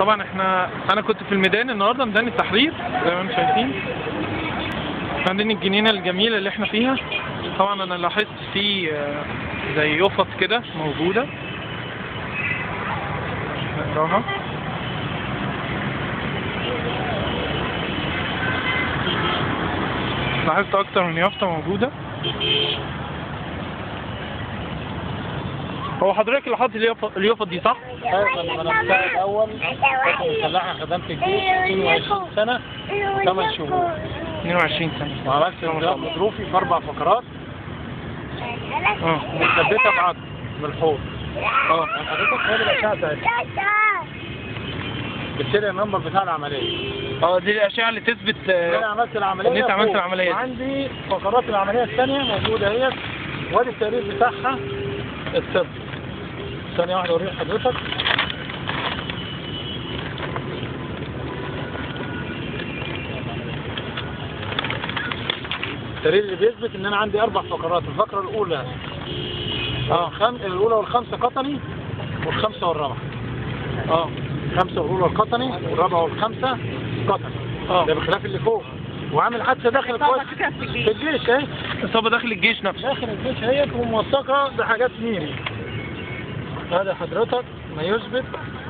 طبعا احنا انا كنت في الميدان النهارده ميدان التحرير زي ما انتم شايفين عندنا الجنينه الجميله اللي احنا فيها طبعا انا لاحظت في آه، زي يفط كده موجوده نقراها لاحظت اكتر من يافطه موجوده هو حضرتك اللي حاطط اليافط اليافط دي صح؟ ايوه انا مساعد اول كنت مسلحه خدمت الجيش 22 سنه 8 شهور 22 سنه وعملت انقلاب ظروفي في اربع فقرات اه مثبته بعض بالحوض اه حضرتك هو الاشعه بتاعتها بالسيريال النمبر بتاع العمليه اه دي الاشعه اللي تثبت انا آه، عملت العمليه إن أنت عملت فوق. العملية دي. وعندي فقرات العمليه الثانيه موجوده اهي وادي التقرير بتاعها الطب ثانيه واحده اوريك حضرتك التقرير اللي بيثبت ان انا عندي اربع فقرات الفقره الاولى اه خم... الاولى والخامسه قطني والخامسه والرابعه اه الخامسه والاولى القطني والرابعه والخامسه قطني اه ده بخلاف اللي فوق وعامل حادثه داخل كويس في الجيش اهي اصابه داخل الجيش نفسه داخل الجيش هي وموثقه بحاجات ميري هذا حضرتك ما يثبت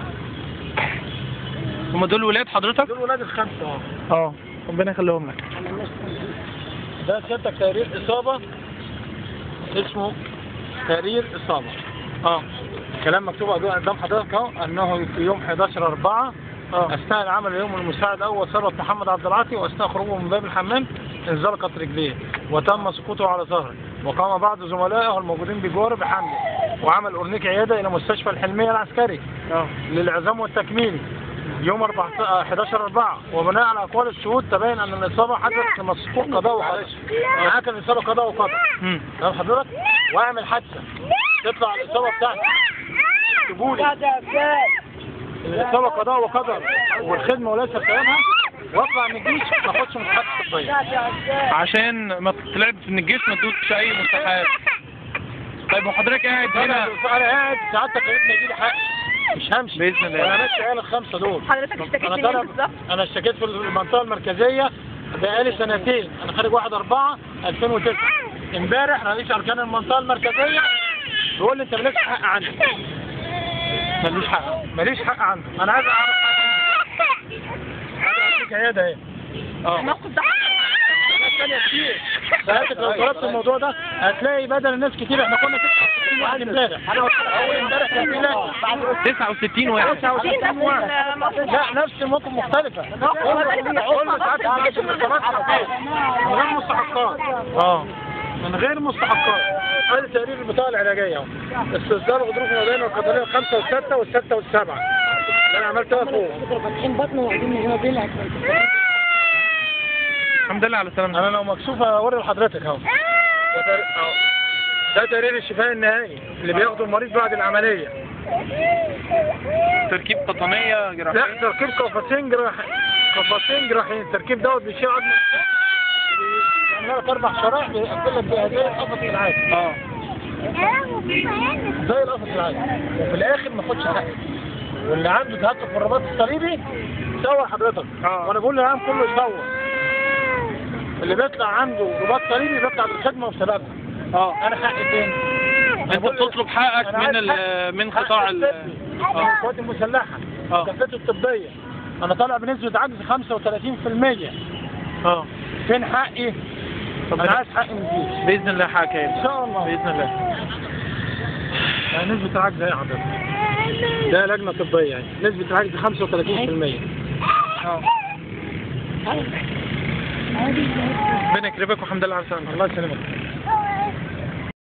هم دول ولاد حضرتك؟ دول ولاد الخمسه اه اه ربنا يخليهم لك ده سيادتك تقرير اصابه اسمه تقرير اصابه اه كلام مكتوب قدام حضرتك اهو انه في يوم 11 4 اه اثناء العمل اليوم المساعد الاول ثروت محمد عبد العاطي واثناء خروجه من باب الحمام انزلقت رجليه وتم سقوطه على ظهره وقام بعض زملائه الموجودين بجواره بحمله وعمل اورنيك عياده الى مستشفى الحلميه العسكري اه للعزام والتكميل يوم 14 11 4 وبناء على اقوال الشهود تبين ان الاصابه حدثت لمسقوط قضاء وقدر معاك الاصابه قضاء وقدر امم تمام حضرتك واعمل حادثه تطلع الاصابه بتاعتك تقولي الاصابه قضاء وقدر والخدمه وليس بسببها واطلع من الجيش ما اخدش مستحقات طبيه عشان ما تطلعش من الجيش ما تدوسش اي مستحقات طيب وحضرتك قاعد انا هنا انا قاعد سعادتك يا ريتني يجي لي حق مش همشي بإذن الله. انا ماشي عيال الخمسه دول حضرتك اشتكيت انا من ايه طالب بالظبط؟ انا اشتكيت في المنطقه المركزيه بقالي سنتين انا خارج 1 4 2009 امبارح رئيس اركان المنطقه المركزيه بيقول لي انت مالكش حق عندي ملوش حق ماليش حق عنده انا عايز اعرف حقي عايز اعطيك عياده اهي اه الموقف ده ناس تانية كتير سألتك لو طلبت الموضوع ده هتلاقي بدل الناس كتير احنا كنا 69 واحد امبارح اول امبارح كان في لا 69 واحد 69 واحد لا نفس الموقف مختلفة كل ساعات معاش الاصابات من غير مستحقات اه من غير مستحقات هذا تقرير البطاقة العلاجية اهو استصدار غضروف الودان والقدرية الخمسة والستة والستة والسبعة اللي انا عملتها فوق فاتحين بطنه وقاعدين يجيبوا لك الحمد لله على سلامتك انا لو مكشوف اوري لحضرتك اهو ده تقرير- أهو. ده تقرير الشفاء النهائي اللي بياخده المريض بعد العملية تركيب قطنيه لا جراحيه تركيب قفصين جراح قفصين جراحين التركيب دوت بيشيل عظم بيعمل لك اربع شرايح بيقفل لك بيها زي القفص العادي اه زي القفص العادي وفي الاخر ما خدش حقه واللي عنده تهكك في الرباط الصليبي سوى حضرتك آه. وانا بقول للعام كله يسوى اللي بيطلع عنده رباط صليبي بيطلع بالخدمه وبسببها اه انا حقي فين؟ انت بتطلب حقك أنا من عايز ال حق- من حق قطاع ال الطبي. اه القوات المسلحه اه الكفاءة الطبية أنا طالع بنسبة عجز 35% اه فين حقي؟ طب أنا عايز حقي من الجيش باذن الله حقك إن هيبقى. شاء الله باذن الله يعني نسبة العجز إيه حضرتك؟ ده لجنة طبية يعني نسبة العجز 35% اه ربنا يكرمك والحمد لله على سلامتك الله يسلمك